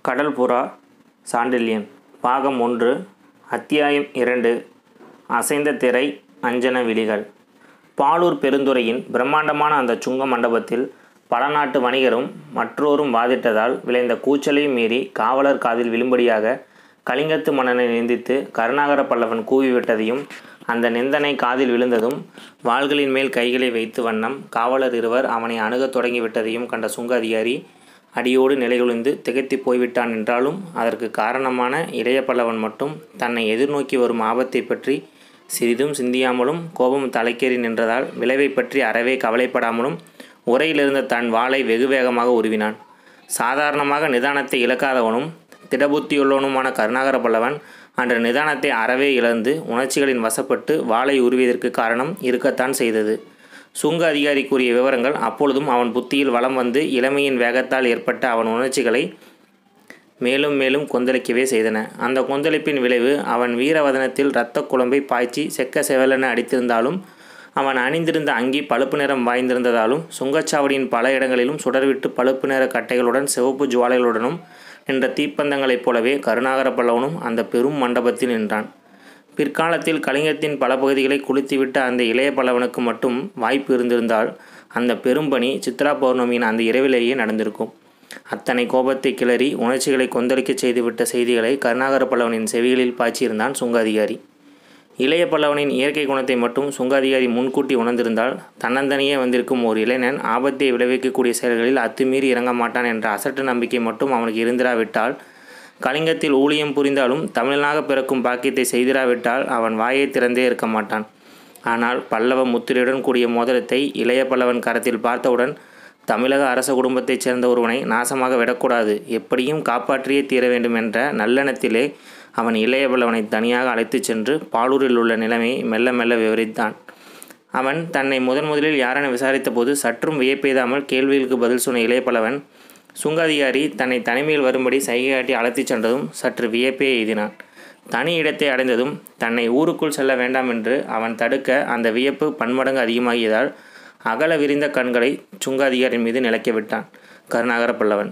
கடல் புறா சாண்டில்யன் பாகம் ஒன்று அத்தியாயம் இரண்டு அசைந்த திரை அஞ்சன விழிகள் பாலூர் பெருந்துறையின் பிரம்மாண்டமான அந்த சுங்க மண்டபத்தில் பல நாட்டு வணிகரும் மற்றோரும் வாதிட்டதால் விளைந்த கூச்சலையும் மீறி காவலர் காதில் விழும்படியாக கலிங்கத்து மன்னனை நிந்தித்து கருணாகர பல்லவன் கூவிவிட்டதையும் அந்த நிந்தனை காதில் விழுந்ததும் வாள்களின் மேல் கைகளை வைத்து வண்ணம் காவலர் இருவர் அவனை அணுகத் தொடங்கிவிட்டதையும் கண்ட சுங்க அதிகாரி அடியோடு நிலைகுலைந்து திகைத்து போய்விட்டான் என்றாலும் அதற்கு காரணமான இளைய பல்லவன் மட்டும் தன்னை எதிர்நோக்கி வரும் ஆபத்தை பற்றி சிறிதும் சிந்தியாமலும் கோபம் தலைக்கேறி நின்றதால் விளைவை பற்றி அறவே கவலைப்படாமலும் உரையிலிருந்த தன் வாளை வெகு வேகமாக உருவினான் சாதாரணமாக நிதானத்தை இழக்காதவனும் திடபுத்தியுள்ளவனுமான கருணாகர பல்லவன் அன்று நிதானத்தை அறவே இழந்து உணர்ச்சிகளின் வசப்பட்டு வாளை உருவியதற்கு காரணம் இருக்கத்தான் செய்தது சுங்க அதிகாரி கூறிய விவரங்கள் அப்பொழுதும் அவன் புத்தியில் வலம் வந்து இளமையின் வேகத்தால் ஏற்பட்ட அவன் உணர்ச்சிகளை மேலும் மேலும் கொந்தளிக்கவே செய்தன அந்த கொந்தளிப்பின் விளைவு அவன் வீரவதனத்தில் இரத்த குழம்பை பாய்ச்சி செக்க செவலென அடித்திருந்தாலும் அவன் அணிந்திருந்த அங்கி பழுப்பு நிறம் வாய்ந்திருந்ததாலும் சுங்கச்சாவடியின் பல இடங்களிலும் சுடர்விட்டு பழுப்பு நிற கட்டைகளுடன் சிவப்பு ஜுவாலைகளுடனும் நின்ற தீப்பந்தங்களைப் போலவே கருணாகர பல்லவனும் அந்த பெரும் மண்டபத்தில் நின்றான் பிற்காலத்தில் கலிங்கத்தின் பல பகுதிகளை குளித்துவிட்ட அந்த இளைய பல்லவனுக்கு மட்டும் வாய்ப்பு இருந்திருந்தால் அந்த பெரும்பணி சித்ரா பௌர்ணமியின் அந்த இரவிலேயே நடந்திருக்கும் அத்தனை கோபத்தை கிளறி உணர்ச்சிகளை கொந்தளிக்கச் செய்துவிட்ட செய்திகளை கருணாகர பல்லவனின் செவிகளில் பாய்ச்சியிருந்தான் சுங்க அதிகாரி இளைய பல்லவனின் இயற்கை குணத்தை மட்டும் சுங்க அதிகாரி முன்கூட்டி உணர்ந்திருந்தால் தன்னந்தனியே வந்திருக்கும் ஒரு இளைஞன் ஆபத்தை விளைவிக்கக்கூடிய செயல்களில் அத்துமீறி இறங்க மாட்டான் என்ற அசட்டு நம்பிக்கை மட்டும் அவனுக்கு இருந்திராவிட்டால் கலிங்கத்தில் ஊழியம் புரிந்தாலும் தமிழனாக பிறக்கும் பாக்கியத்தை செய்திராவிட்டால் அவன் வாயை திறந்தே இருக்க மாட்டான் ஆனால் பல்லவ முத்திரையுடன் கூடிய மோதிரத்தை இளைய பல்லவன் கரத்தில் பார்த்தவுடன் தமிழக அரச குடும்பத்தைச் சேர்ந்த ஒருவனை நாசமாக விடக்கூடாது எப்படியும் காப்பாற்றியே தீர வேண்டும் என்ற நல்லெண்ணத்திலே அவன் இளைய பல்லவனை தனியாக அழைத்துச் சென்று பாலூரில் உள்ள நிலைமையை மெல்ல மெல்ல விவரித்தான் அவன் தன்னை முதன் முதலில் யாரென விசாரித்த போது சற்றும் வியப்பெய்தாமல் கேள்விகளுக்கு பதில் சொன்ன இளைய பல்லவன் சுங்காதிகாரி தன்னை தனிமையில் வரும்படி சைகையாட்டி அழைத்துச் சென்றதும் சற்று வியப்பே எய்தினான் தனி இடத்தை அடைந்ததும் தன்னை ஊருக்குள் செல்ல வேண்டாம் என்று அவன் தடுக்க அந்த வியப்பு பன்மடங்கு அதிகமாகியதால் அகல விரிந்த கண்களை சுங்காதிகாரின் மீது நிலைக்க விட்டான் கருணாகர பல்லவன்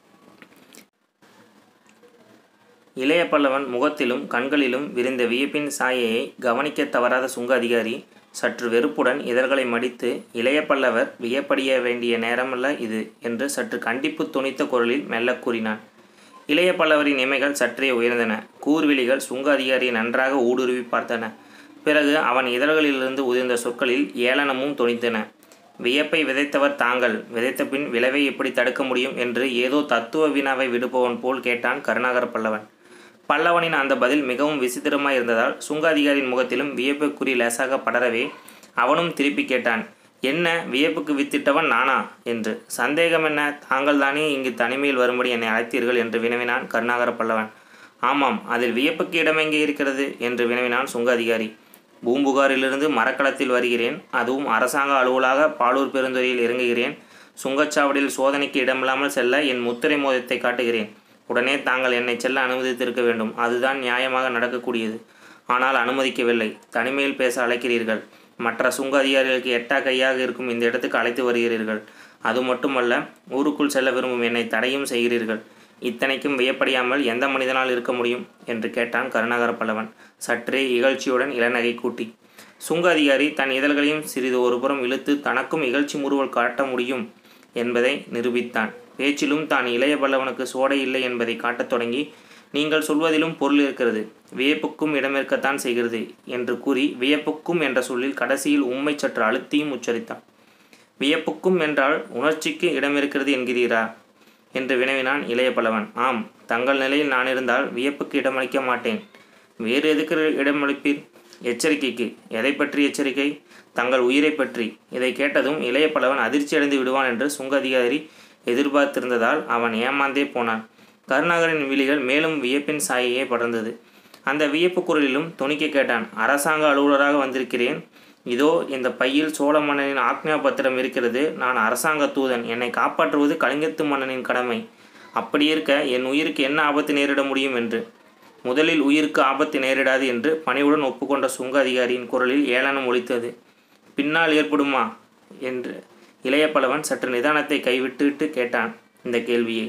இளைய பல்லவன் முகத்திலும் கண்களிலும் விரிந்த வியப்பின் சாயையை கவனிக்க தவறாத சுங்க அதிகாரி சற்று வெறுப்புடன் இதழ்களை மடித்து இளைய பல்லவர் வியப்படைய வேண்டிய நேரமல்ல இது என்று சற்று கண்டிப்பு துணித்த குரலில் மெல்ல கூறினான் இளைய பல்லவரின் இமைகள் சற்றே உயர்ந்தன கூர்விழிகள் சுங்க அதிகாரியை நன்றாக ஊடுருவி பார்த்தன பிறகு அவன் இதழ்களிலிருந்து உதிர்ந்த சொற்களில் ஏளனமும் துணித்தன வியப்பை விதைத்தவர் தாங்கள் விதைத்த பின் விளைவை எப்படி தடுக்க முடியும் என்று ஏதோ தத்துவ வினாவை விடுப்பவன் போல் கேட்டான் கருணாகர பல்லவன் பல்லவனின் அந்த பதில் மிகவும் விசித்திரமாய் இருந்ததால் சுங்க அதிகாரியின் முகத்திலும் வியப்புக்குறி லேசாக படரவே அவனும் திருப்பி கேட்டான் என்ன வியப்புக்கு வித்திட்டவன் நானா என்று சந்தேகம் என்ன தாங்கள் தானே இங்கு தனிமையில் வரும்படி என்னை அழைத்தீர்கள் என்று வினவினான் கருணாகர பல்லவன் ஆமாம் அதில் வியப்புக்கு இடமெங்கே இருக்கிறது என்று வினவினான் சுங்க அதிகாரி பூம்புகாரிலிருந்து மரக்களத்தில் வருகிறேன் அதுவும் அரசாங்க அலுவலாக பாலூர் பெருந்துறையில் இறங்குகிறேன் சுங்கச்சாவடியில் சோதனைக்கு இடமில்லாமல் செல்ல என் முத்திரை மோதத்தை காட்டுகிறேன் உடனே தாங்கள் என்னை செல்ல அனுமதித்திருக்க வேண்டும் அதுதான் நியாயமாக நடக்கக்கூடியது ஆனால் அனுமதிக்கவில்லை தனிமையில் பேச அழைக்கிறீர்கள் மற்ற சுங்க அதிகாரிகளுக்கு எட்டா கையாக இருக்கும் இந்த இடத்துக்கு அழைத்து வருகிறீர்கள் அது மட்டுமல்ல ஊருக்குள் செல்ல விரும்பும் என்னை தடையும் செய்கிறீர்கள் இத்தனைக்கும் வியப்படையாமல் எந்த மனிதனால் இருக்க முடியும் என்று கேட்டான் கருணாகர பல்லவன் சற்றே இகழ்ச்சியுடன் இளநகை கூட்டி சுங்க அதிகாரி தன் இதழ்களையும் சிறிது ஒருபுறம் இழுத்து தனக்கும் இகழ்ச்சி முறுவல் காட்ட முடியும் என்பதை நிரூபித்தான் பேச்சிலும் தான் இளைய பல்லவனுக்கு சோடை இல்லை என்பதை காட்டத் தொடங்கி நீங்கள் சொல்வதிலும் பொருள் இருக்கிறது வியப்புக்கும் இடமிருக்கத்தான் செய்கிறது என்று கூறி வியப்புக்கும் என்ற சொல்லில் கடைசியில் உண்மை சற்று அழுத்தியும் உச்சரித்தான் வியப்புக்கும் என்றால் உணர்ச்சிக்கு இடமிருக்கிறது என்கிறீரா என்று வினவினான் இளைய பல்லவன் ஆம் தங்கள் நிலையில் நான் இருந்தால் வியப்புக்கு இடமளிக்க மாட்டேன் வேறு எதுக்கு இடமளிப்பீர் எச்சரிக்கைக்கு எதை பற்றி எச்சரிக்கை தங்கள் உயிரை பற்றி இதை கேட்டதும் இளைய பல்லவன் அதிர்ச்சி அடைந்து விடுவான் என்று சுங்க அதிகாரி எதிர்பார்த்திருந்ததால் அவன் ஏமாந்தே போனான் கருணாகரின் விழிகள் மேலும் வியப்பின் சாயையே படர்ந்தது அந்த வியப்பு குரலிலும் துணிக்க கேட்டான் அரசாங்க அலுவலராக வந்திருக்கிறேன் இதோ இந்த பையில் சோழ மன்னனின் ஆக்ஞா பத்திரம் இருக்கிறது நான் அரசாங்க தூதன் என்னை காப்பாற்றுவது கலிங்கத்து மன்னனின் கடமை அப்படி இருக்க என் உயிருக்கு என்ன ஆபத்து நேரிட முடியும் என்று முதலில் உயிருக்கு ஆபத்து நேரிடாது என்று பணிவுடன் ஒப்புக்கொண்ட சுங்க அதிகாரியின் குரலில் ஏளனம் ஒலித்தது பின்னால் ஏற்படுமா என்று இளைய பல்லவன் சற்று நிதானத்தை கைவிட்டுவிட்டு கேட்டான் இந்த கேள்வியை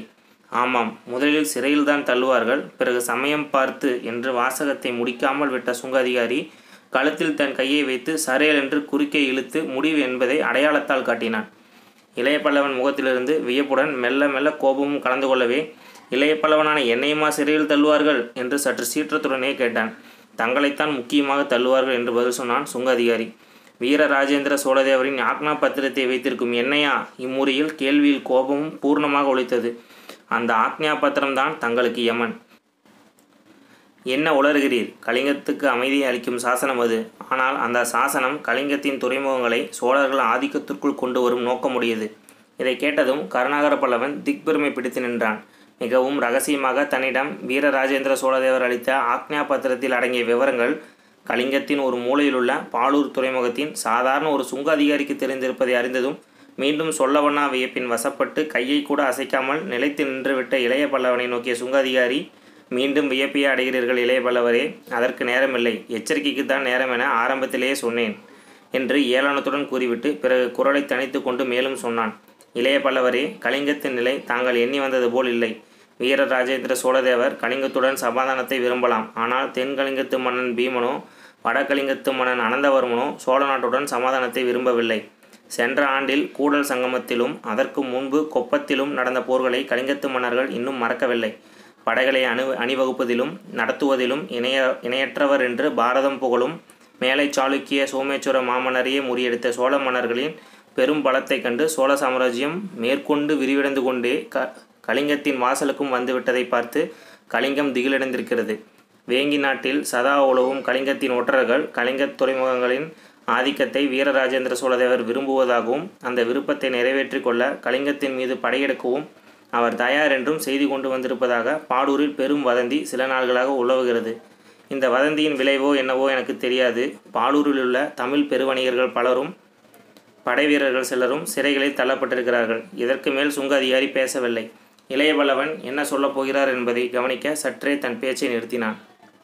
ஆமாம் முதலில் சிறையில்தான் தள்ளுவார்கள் பிறகு சமயம் பார்த்து என்று வாசகத்தை முடிக்காமல் விட்ட சுங்க அதிகாரி கழுத்தில் தன் கையை வைத்து சரையல் என்று குறுக்கே இழுத்து முடிவு என்பதை அடையாளத்தால் காட்டினான் இளைய பல்லவன் முகத்திலிருந்து வியப்புடன் மெல்ல மெல்ல கோபமும் கலந்து கொள்ளவே இளைய பல்லவனான என்னையுமா சிறையில் தள்ளுவார்கள் என்று சற்று சீற்றத்துடனே கேட்டான் தங்களைத்தான் முக்கியமாக தள்ளுவார்கள் என்று பதில் சொன்னான் சுங்க அதிகாரி வீர ராஜேந்திர சோழதேவரின் ஆக்னா பத்திரத்தை வைத்திருக்கும் என்னையா இம்முறையில் கேள்வியில் கோபமும் பூர்ணமாக ஒழித்தது அந்த ஆக்ஞா பத்திரம்தான் தங்களுக்கு யமன் என்ன உளறுகிறீர் கலிங்கத்துக்கு அமைதியை அளிக்கும் சாசனம் அது ஆனால் அந்த சாசனம் கலிங்கத்தின் துறைமுகங்களை சோழர்கள் ஆதிக்கத்திற்குள் கொண்டு வரும் நோக்கமுடையது இதை கேட்டதும் கருணாகர பல்லவன் திக்பெருமை பிடித்து நின்றான் மிகவும் ரகசியமாக தன்னிடம் வீரராஜேந்திர சோழதேவர் அளித்த ஆக்ஞா பத்திரத்தில் அடங்கிய விவரங்கள் கலிங்கத்தின் ஒரு மூலையிலுள்ள பாலூர் துறைமுகத்தின் சாதாரண ஒரு சுங்க அதிகாரிக்கு தெரிந்திருப்பதை அறிந்ததும் மீண்டும் சொல்லவண்ணா வியப்பின் வசப்பட்டு கையை கூட அசைக்காமல் நிலைத்து நின்றுவிட்ட இளைய பல்லவனை நோக்கிய சுங்க அதிகாரி மீண்டும் வியப்பையே அடைகிறீர்கள் இளைய பல்லவரே அதற்கு நேரமில்லை எச்சரிக்கைக்குத்தான் நேரம் என ஆரம்பத்திலேயே சொன்னேன் என்று ஏளனத்துடன் கூறிவிட்டு பிறகு குரலை தனித்து கொண்டு மேலும் சொன்னான் இளைய பல்லவரே கலிங்கத்தின் நிலை தாங்கள் எண்ணி வந்தது போல் இல்லை வீர ராஜேந்திர சோழதேவர் கலிங்கத்துடன் சமாதானத்தை விரும்பலாம் ஆனால் தென்கலிங்கத்து மன்னன் பீமனோ வடகலிங்கத்து மன்னன் அனந்தவர்மனோ சோழ நாட்டுடன் சமாதானத்தை விரும்பவில்லை சென்ற ஆண்டில் கூடல் சங்கமத்திலும் அதற்கு முன்பு கொப்பத்திலும் நடந்த போர்களை கலிங்கத்து மன்னர்கள் இன்னும் மறக்கவில்லை படைகளை அணு அணிவகுப்பதிலும் நடத்துவதிலும் இணைய இணையற்றவர் என்று பாரதம் புகழும் மேலை சாளுக்கிய சோமேஸ்வர மாமன்னரையே முறியடித்த சோழ மன்னர்களின் பெரும் பலத்தைக் கண்டு சோழ சாம்ராஜ்யம் மேற்கொண்டு விரிவடைந்து கொண்டே க கலிங்கத்தின் வாசலுக்கும் வந்துவிட்டதை பார்த்து கலிங்கம் திகிலடைந்திருக்கிறது வேங்கி நாட்டில் சதா உலவும் கலிங்கத்தின் ஒற்றர்கள் கலிங்கத் துறைமுகங்களின் ஆதிக்கத்தை வீரராஜேந்திர சோழதேவர் விரும்புவதாகவும் அந்த விருப்பத்தை நிறைவேற்றிக் கொள்ள கலிங்கத்தின் மீது படையெடுக்கவும் அவர் தயார் என்றும் செய்தி கொண்டு வந்திருப்பதாக பாடூரில் பெரும் வதந்தி சில நாள்களாக உலவுகிறது இந்த வதந்தியின் விளைவோ என்னவோ எனக்கு தெரியாது பாலூரில் உள்ள தமிழ் பெருவணிகர்கள் பலரும் படை வீரர்கள் சிலரும் சிறைகளில் தள்ளப்பட்டிருக்கிறார்கள் இதற்கு மேல் சுங்க அதிகாரி பேசவில்லை இளைய பல்லவன் என்ன சொல்லப் போகிறார் என்பதை கவனிக்க சற்றே தன் பேச்சை நிறுத்தினான்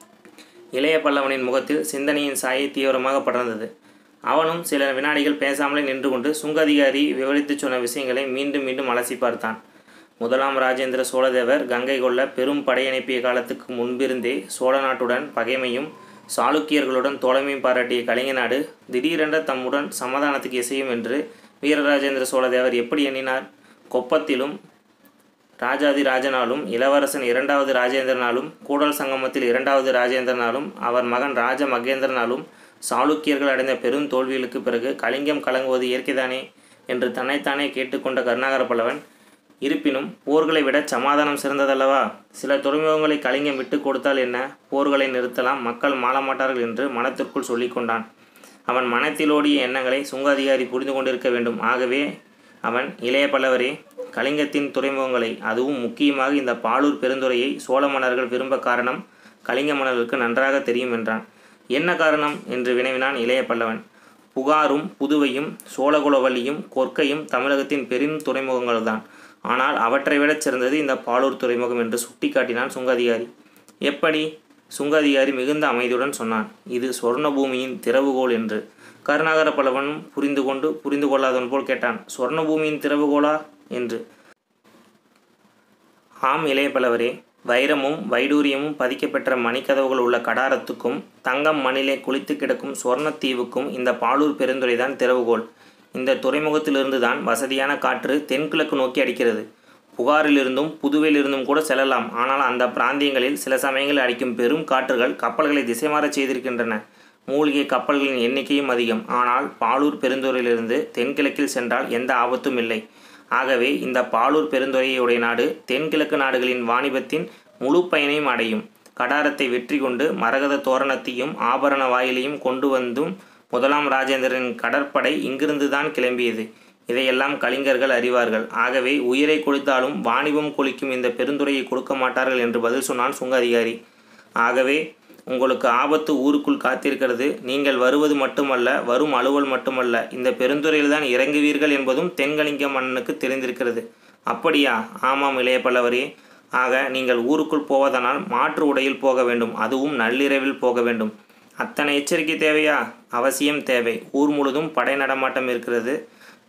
இளைய பல்லவனின் முகத்தில் சிந்தனையின் சாயை தீவிரமாக படர்ந்தது அவனும் சில வினாடிகள் பேசாமலே நின்று கொண்டு சுங்க அதிகாரி விவரித்துச் சொன்ன விஷயங்களை மீண்டும் மீண்டும் அலசி பார்த்தான் முதலாம் ராஜேந்திர சோழதேவர் கங்கை கொள்ள பெரும் படையனுப்பிய காலத்துக்கு முன்பிருந்தே சோழ நாட்டுடன் பகைமையும் சாளுக்கியர்களுடன் தோழமையும் பாராட்டிய கலிங்க நாடு திடீரென்ற தம்முடன் சமாதானத்துக்கு இசையும் என்று வீரராஜேந்திர சோழதேவர் எப்படி எண்ணினார் கொப்பத்திலும் ராஜாதி ராஜனாலும் இளவரசன் இரண்டாவது ராஜேந்திரனாலும் கூடல் சங்கமத்தில் இரண்டாவது ராஜேந்திரனாலும் அவர் மகன் ராஜ மகேந்திரனாலும் சாளுக்கியர்கள் அடைந்த பெரும் தோல்விகளுக்கு பிறகு கலிங்கம் கலங்குவது இயற்கைதானே என்று தன்னைத்தானே கேட்டுக்கொண்ட கருணாகர பல்லவன் இருப்பினும் போர்களை விட சமாதானம் சிறந்ததல்லவா சில துறைமுகங்களை கலிங்கம் விட்டு கொடுத்தால் என்ன போர்களை நிறுத்தலாம் மக்கள் மாளமாட்டார்கள் என்று மனத்திற்குள் சொல்லிக்கொண்டான் அவன் மனத்திலோடிய எண்ணங்களை சுங்க அதிகாரி புரிந்து கொண்டிருக்க வேண்டும் ஆகவே அவன் இளைய பல்லவரே கலிங்கத்தின் துறைமுகங்களை அதுவும் முக்கியமாக இந்த பாலூர் பெருந்துறையை சோழ மன்னர்கள் விரும்ப காரணம் கலிங்க மன்னர்களுக்கு நன்றாக தெரியும் என்றான் என்ன காரணம் என்று வினவினான் இளைய பல்லவன் புகாரும் புதுவையும் சோழகுலவல்லியும் கொற்கையும் தமிழகத்தின் பெரும் துறைமுகங்கள்தான் ஆனால் அவற்றை விடச் சிறந்தது இந்த பாலூர் துறைமுகம் என்று சுட்டிக்காட்டினான் சுங்க அதிகாரி எப்படி சுங்க அதிகாரி மிகுந்த அமைதியுடன் சொன்னான் இது சொர்ண பூமியின் திறவுகோல் என்று கருணாகர பல்லவனும் புரிந்து கொண்டு புரிந்து கொள்ளாதவன் போல் கேட்டான் சொர்ண பூமியின் திறவுகோலா என்று ஆம் இளைய பல்லவரே வைரமும் வைடூரியமும் பதிக்கப்பெற்ற மணிக்கதவுகள் உள்ள கடாரத்துக்கும் தங்கம் மணிலே குளித்து கிடக்கும் சொர்ணத்தீவுக்கும் இந்த பாலூர் பெருந்துறைதான் திறவுகோல் இந்த துறைமுகத்திலிருந்து தான் வசதியான காற்று தென்கிழக்கு நோக்கி அடிக்கிறது புகாரிலிருந்தும் புதுவையிலிருந்தும் கூட செல்லலாம் ஆனால் அந்த பிராந்தியங்களில் சில சமயங்களில் அடிக்கும் பெரும் காற்றுகள் கப்பல்களை திசை மாறச் செய்திருக்கின்றன மூலிகை கப்பல்களின் எண்ணிக்கையும் அதிகம் ஆனால் பாலூர் பெருந்துறையிலிருந்து தென்கிழக்கில் சென்றால் எந்த ஆபத்தும் இல்லை ஆகவே இந்த பாலூர் பெருந்துறையுடைய நாடு தென்கிழக்கு நாடுகளின் வாணிபத்தின் முழு பயனையும் அடையும் கடாரத்தை வெற்றி கொண்டு மரகத தோரணத்தையும் ஆபரண வாயிலையும் கொண்டு வந்தும் முதலாம் ராஜேந்திரனின் கடற்படை இங்கிருந்து தான் கிளம்பியது இதையெல்லாம் கலிங்கர்கள் அறிவார்கள் ஆகவே உயிரை கொடுத்தாலும் வாணிபம் கொளிக்கும் இந்த பெருந்துறையை கொடுக்க மாட்டார்கள் என்று பதில் சொன்னான் சுங்க அதிகாரி ஆகவே உங்களுக்கு ஆபத்து ஊருக்குள் காத்திருக்கிறது நீங்கள் வருவது மட்டுமல்ல வரும் அலுவல் மட்டுமல்ல இந்த பெருந்துறையில் தான் இறங்குவீர்கள் என்பதும் தென்கலிங்க மன்னனுக்கு தெரிந்திருக்கிறது அப்படியா ஆமாம் இளைய பல்லவரே ஆக நீங்கள் ஊருக்குள் போவதனால் மாற்று உடையில் போக வேண்டும் அதுவும் நள்ளிரவில் போக வேண்டும் அத்தனை எச்சரிக்கை தேவையா அவசியம் தேவை ஊர் முழுதும் படை நடமாட்டம் இருக்கிறது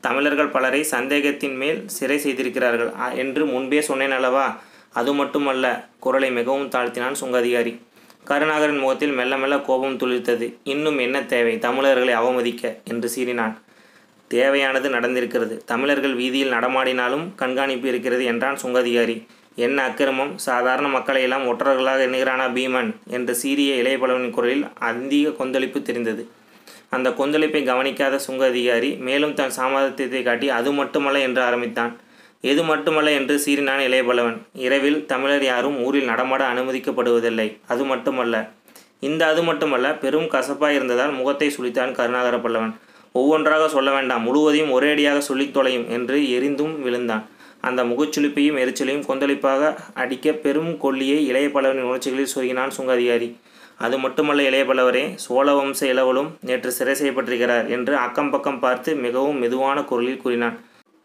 தமிழர்கள் பலரை சந்தேகத்தின் மேல் சிறை செய்திருக்கிறார்கள் அ- என்று முன்பே சொன்னேன் அல்லவா அது மட்டுமல்ல குரலை மிகவும் தாழ்த்தினான் சுங்கதிகாரி கருணாகரின் முகத்தில் மெல்ல மெல்ல கோபம் துளிர்த்தது இன்னும் என்ன தேவை தமிழர்களை அவமதிக்க என்று சீறினான் தேவையானது நடந்திருக்கிறது தமிழர்கள் வீதியில் நடமாடினாலும் கண்காணிப்பு இருக்கிறது என்றான் சுங்கதிகாரி என்ன அக்கிரமம் சாதாரண மக்களை எல்லாம் ஒற்றர்களாக எண்ணுகிறானா பீமன் என்று சீரிய இளைய பலவனின் குரலில் அதிக கொந்தளிப்பு தெரிந்தது அந்த கொந்தளிப்பை கவனிக்காத சுங்க அதிகாரி மேலும் தன் சாமர்த்தியத்தை காட்டி அது மட்டுமல்ல என்று ஆரம்பித்தான் எது மட்டுமல்ல என்று சீறினான் இளையபலவன் இரவில் தமிழர் யாரும் ஊரில் நடமாட அனுமதிக்கப்படுவதில்லை அது மட்டுமல்ல இந்த அது மட்டுமல்ல பெரும் கசப்பாய் இருந்ததால் முகத்தை சுளித்தான் கருணாகர பல்லவன் ஒவ்வொன்றாக சொல்ல வேண்டாம் முழுவதையும் ஒரேடியாக சொல்லித் தொலையும் என்று எரிந்தும் விழுந்தான் அந்த முகச்சுளிப்பையும் எரிச்சலையும் கொந்தளிப்பாக அடிக்க பெரும் கொல்லியை இளைய பல்லவனின் உணர்ச்சிகளில் சொருகினான் சுங்க அதிகாரி அது மட்டுமல்ல இளைய பல்லவரே சோழ வம்ச இளவலும் நேற்று சிறை செய்யப்பட்டிருக்கிறார் என்று அக்கம் பக்கம் பார்த்து மிகவும் மெதுவான குரலில் கூறினான்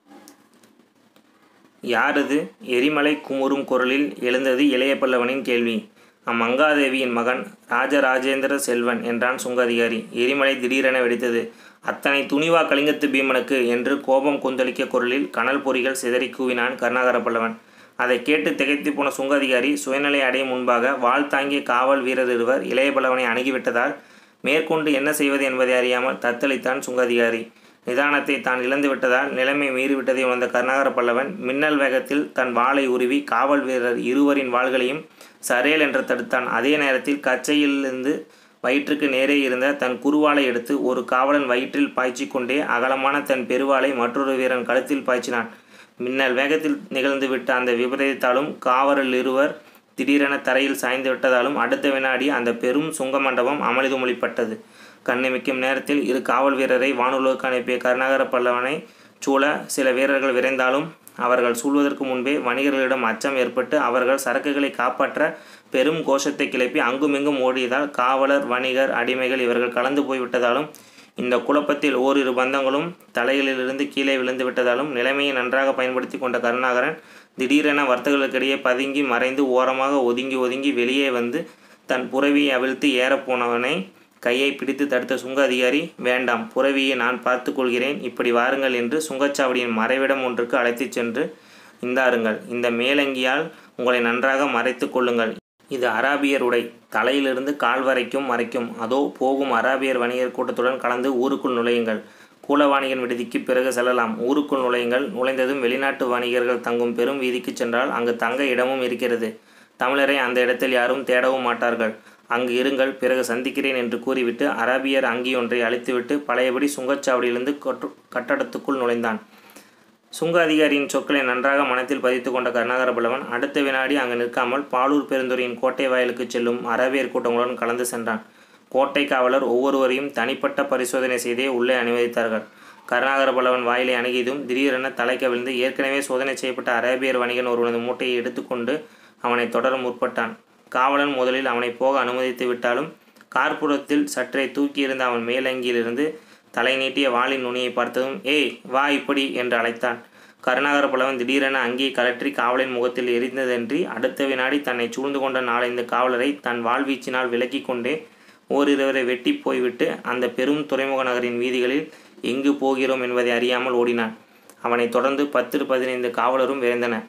யாரது எரிமலை குமுறும் குரலில் எழுந்தது இளைய பல்லவனின் கேள்வி அம்மங்காதேவியின் மகன் ராஜராஜேந்திர செல்வன் என்றான் சுங்கதிகாரி எரிமலை திடீரென வெடித்தது அத்தனை துணிவா கலிங்கத்து பீமனுக்கு என்று கோபம் கொந்தளிக்க குரலில் கனல் பொறிகள் சிதறி கூவினான் கருணாகர பல்லவன் அதை கேட்டு திகைத்து போன சுங்கதிகாரி சுயநிலை அடையும் முன்பாக வாள் தாங்கிய காவல் வீரர் இருவர் இளைய பல்லவனை அணுகிவிட்டதால் மேற்கொண்டு என்ன செய்வது என்பதை அறியாமல் தத்தளித்தான் சுங்கதிகாரி நிதானத்தை தான் இழந்து விட்டதால் நிலைமை மீறிவிட்டதை உணர்ந்த கருணாகர பல்லவன் மின்னல் வேகத்தில் தன் வாளை உருவி காவல் வீரர் இருவரின் வாள்களையும் சரேல் என்று தடுத்தான் அதே நேரத்தில் கச்சையிலிருந்து வயிற்றுக்கு நேரே இருந்த தன் குறுவாளை எடுத்து ஒரு காவலன் வயிற்றில் பாய்ச்சிக் கொண்டே அகலமான தன் பெருவாளை மற்றொரு வீரன் கழுத்தில் பாய்ச்சினான் மின்னல் வேகத்தில் நிகழ்ந்துவிட்ட அந்த விபரீதத்தாலும் காவலர் இருவர் திடீரென தரையில் சாய்ந்து விட்டதாலும் அடுத்த வினாடி அந்த பெரும் சுங்க மண்டபம் அமளிதுமொழிப்பட்டது கண்ணிமிக்கும் நேரத்தில் இரு காவல் வீரரை வானுலகுக்கு அனுப்பிய கருணாகர பல்லவனை சூழ சில வீரர்கள் விரைந்தாலும் அவர்கள் சூழ்வதற்கு முன்பே வணிகர்களிடம் அச்சம் ஏற்பட்டு அவர்கள் சரக்குகளை காப்பாற்ற பெரும் கோஷத்தை கிளப்பி அங்குமிங்கும் ஓடியதால் காவலர் வணிகர் அடிமைகள் இவர்கள் கலந்து போய்விட்டதாலும் இந்த குழப்பத்தில் ஓரிரு பந்தங்களும் தலைகளிலிருந்து கீழே விழுந்து விட்டதாலும் நிலைமையை நன்றாக பயன்படுத்தி கொண்ட கருணாகரன் திடீரென வர்த்தகர்களுக்கிடையே பதுங்கி மறைந்து ஓரமாக ஒதுங்கி ஒதுங்கி வெளியே வந்து தன் புறவியை அவிழ்த்து ஏறப்போனவனை கையை பிடித்து தடுத்த சுங்க அதிகாரி வேண்டாம் புறவியை நான் பார்த்து கொள்கிறேன் இப்படி வாருங்கள் என்று சுங்கச்சாவடியின் மறைவிடம் ஒன்றுக்கு அழைத்துச் சென்று இந்தாருங்கள் இந்த மேலங்கியால் உங்களை நன்றாக மறைத்து கொள்ளுங்கள் இது அராபியர் உடை தலையிலிருந்து கால் வரைக்கும் மறைக்கும் அதோ போகும் அராபியர் வணிகர் கூட்டத்துடன் கலந்து ஊருக்குள் நுழையுங்கள் கூலவாணிகன் விடுதிக்கு பிறகு செல்லலாம் ஊருக்குள் நுழையுங்கள் நுழைந்ததும் வெளிநாட்டு வணிகர்கள் தங்கும் பெரும் வீதிக்கு சென்றால் அங்கு தங்க இடமும் இருக்கிறது தமிழரை அந்த இடத்தில் யாரும் தேடவும் மாட்டார்கள் அங்கு இருங்கள் பிறகு சந்திக்கிறேன் என்று கூறிவிட்டு அராபியர் அங்கியொன்றை அழித்துவிட்டு பழையபடி சுங்கச்சாவடியிலிருந்து கொட்டு கட்டடத்துக்குள் நுழைந்தான் சுங்க அதிகாரியின் சொற்களை நன்றாக மனத்தில் பதித்து கொண்ட கருணாகர பல்லவன் அடுத்த வினாடி அங்கு நிற்காமல் பாலூர் பெருந்துறையின் கோட்டை வாயிலுக்கு செல்லும் அரபியர் கூட்டங்களுடன் கலந்து சென்றான் கோட்டை காவலர் ஒவ்வொருவரையும் தனிப்பட்ட பரிசோதனை செய்தே உள்ளே அனுமதித்தார்கள் கருணாகர பல்லவன் வாயிலை அணுகியதும் திடீரென தலை கவிழ்ந்து ஏற்கனவே சோதனை செய்யப்பட்ட அரேபியர் வணிகன் ஒருவனது மூட்டையை எடுத்துக்கொண்டு அவனை தொடர முற்பட்டான் காவலன் முதலில் அவனை போக அனுமதித்து விட்டாலும் கார்ப்புறத்தில் சற்றே தூக்கியிருந்த அவன் மேலங்கியிலிருந்து தலை நீட்டிய வாளின் நுனியை பார்த்ததும் ஏய் வா இப்படி என்று அழைத்தான் கருணாகர பல்லவன் திடீரென அங்கே கலற்றி காவலின் முகத்தில் எரிந்ததன்றி அடுத்த வினாடி தன்னை சூழ்ந்து கொண்ட நாலைந்து காவலரை தன் வாழ்வீச்சினால் விலக்கிக் கொண்டே ஓரிருவரை வெட்டி போய்விட்டு அந்த பெரும் துறைமுக நகரின் வீதிகளில் எங்கு போகிறோம் என்பதை அறியாமல் ஓடினான் அவனைத் தொடர்ந்து பத்து பதினைந்து காவலரும் விரைந்தனர்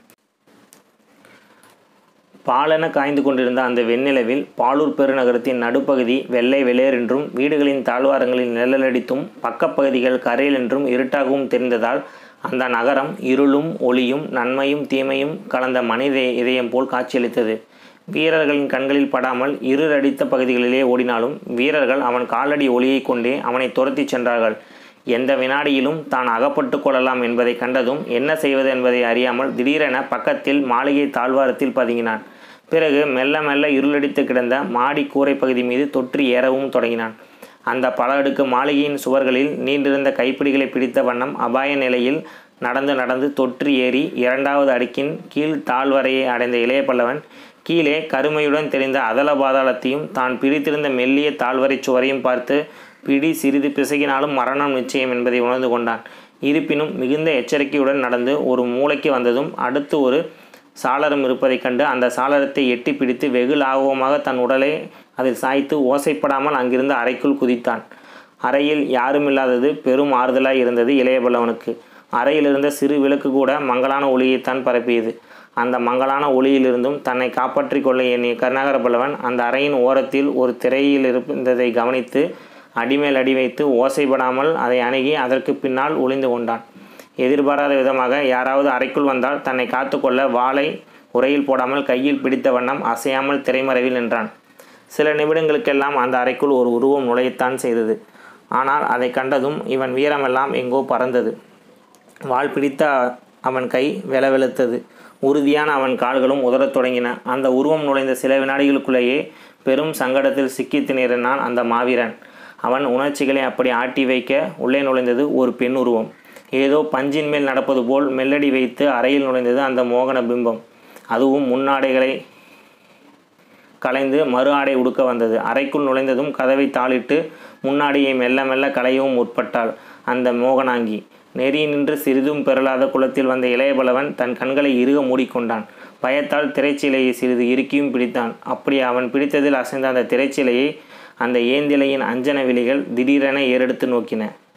பாலென காய்ந்து கொண்டிருந்த அந்த வெண்ணிலவில் பாலூர் பெருநகரத்தின் நடுப்பகுதி வெள்ளை வெளேரென்றும் வீடுகளின் தாழ்வாரங்களில் நிழலடித்தும் பக்கப்பகுதிகள் கரையில் என்றும் இருட்டாகவும் தெரிந்ததால் அந்த நகரம் இருளும் ஒளியும் நன்மையும் தீமையும் கலந்த மனித இதயம் போல் காட்சியளித்தது வீரர்களின் கண்களில் படாமல் இருளடித்த பகுதிகளிலே ஓடினாலும் வீரர்கள் அவன் காலடி ஒளியை கொண்டே அவனை துரத்திச் சென்றார்கள் எந்த வினாடியிலும் தான் அகப்பட்டு கொள்ளலாம் என்பதை கண்டதும் என்ன செய்வது என்பதை அறியாமல் திடீரென பக்கத்தில் மாளிகை தாழ்வாரத்தில் பதுங்கினான் பிறகு மெல்ல மெல்ல இருளடித்து கிடந்த மாடி கூரை பகுதி மீது தொற்றி ஏறவும் தொடங்கினான் அந்த பல அடுக்கு மாளிகையின் சுவர்களில் நீண்டிருந்த கைப்பிடிகளை பிடித்த வண்ணம் அபாய நிலையில் நடந்து நடந்து தொற்றி ஏறி இரண்டாவது அடுக்கின் கீழ் தாழ்வரையை அடைந்த இளைய பல்லவன் கீழே கருமையுடன் தெரிந்த அதல பாதாளத்தையும் தான் பிடித்திருந்த மெல்லிய தாழ்வரை சுவரையும் பார்த்து பிடி சிறிது பிசகினாலும் மரணம் நிச்சயம் என்பதை உணர்ந்து கொண்டான் இருப்பினும் மிகுந்த எச்சரிக்கையுடன் நடந்து ஒரு மூளைக்கு வந்ததும் அடுத்து ஒரு சாளரம் இருப்பதைக் கண்டு அந்த சாளரத்தை எட்டி பிடித்து வெகு லாகவமாக தன் உடலை அதில் சாய்த்து ஓசைப்படாமல் அங்கிருந்து அறைக்குள் குதித்தான் அறையில் யாருமில்லாதது பெரும் ஆறுதலாய் இருந்தது இளைய பல்லவனுக்கு அறையில் இருந்த சிறு விளக்கு கூட மங்கலான ஒளியைத்தான் பரப்பியது அந்த மங்கலான ஒளியிலிருந்தும் தன்னை காப்பாற்றிக் கொள்ள எண்ணிய கருணாகர பல்லவன் அந்த அறையின் ஓரத்தில் ஒரு திரையில் இருந்ததை கவனித்து அடிமேல் அடி வைத்து ஓசைப்படாமல் அதை அணுகி அதற்கு பின்னால் ஒளிந்து கொண்டான் எதிர்பாராத விதமாக யாராவது அறைக்குள் வந்தால் தன்னை காத்துக்கொள்ள வாளை உரையில் போடாமல் கையில் பிடித்த வண்ணம் அசையாமல் திரைமறைவில் நின்றான் சில நிமிடங்களுக்கெல்லாம் அந்த அறைக்குள் ஒரு உருவம் நுழையத்தான் செய்தது ஆனால் அதை கண்டதும் இவன் வீரமெல்லாம் எங்கோ பறந்தது வாள் பிடித்த அவன் கை வெலவெலுத்தது உறுதியான அவன் கால்களும் உதறத் தொடங்கின அந்த உருவம் நுழைந்த சில வினாடிகளுக்குள்ளேயே பெரும் சங்கடத்தில் சிக்கி திணறினான் அந்த மாவீரன் அவன் உணர்ச்சிகளை அப்படி ஆட்டி வைக்க உள்ளே நுழைந்தது ஒரு பெண் உருவம் ஏதோ பஞ்சின் மேல் நடப்பது போல் மெல்லடி வைத்து அறையில் நுழைந்தது அந்த மோகன பிம்பம் அதுவும் முன்னாடைகளை கலைந்து மறு ஆடை உடுக்க வந்தது அறைக்குள் நுழைந்ததும் கதவை தாளிட்டு முன்னாடியை மெல்ல மெல்ல களையவும் முற்பட்டாள் அந்த மோகனாங்கி நெறி நின்று சிறிதும் பெறலாத குளத்தில் வந்த இளையபலவன் தன் கண்களை இறுக மூடிக்கொண்டான் பயத்தால் திரைச்சீலையை சிறிது இறுக்கியும் பிடித்தான் அப்படி அவன் பிடித்ததில் அசைந்த அந்த திரைச்சீலையை அந்த ஏந்திலையின் அஞ்சன விழிகள் திடீரென ஏறெடுத்து நோக்கின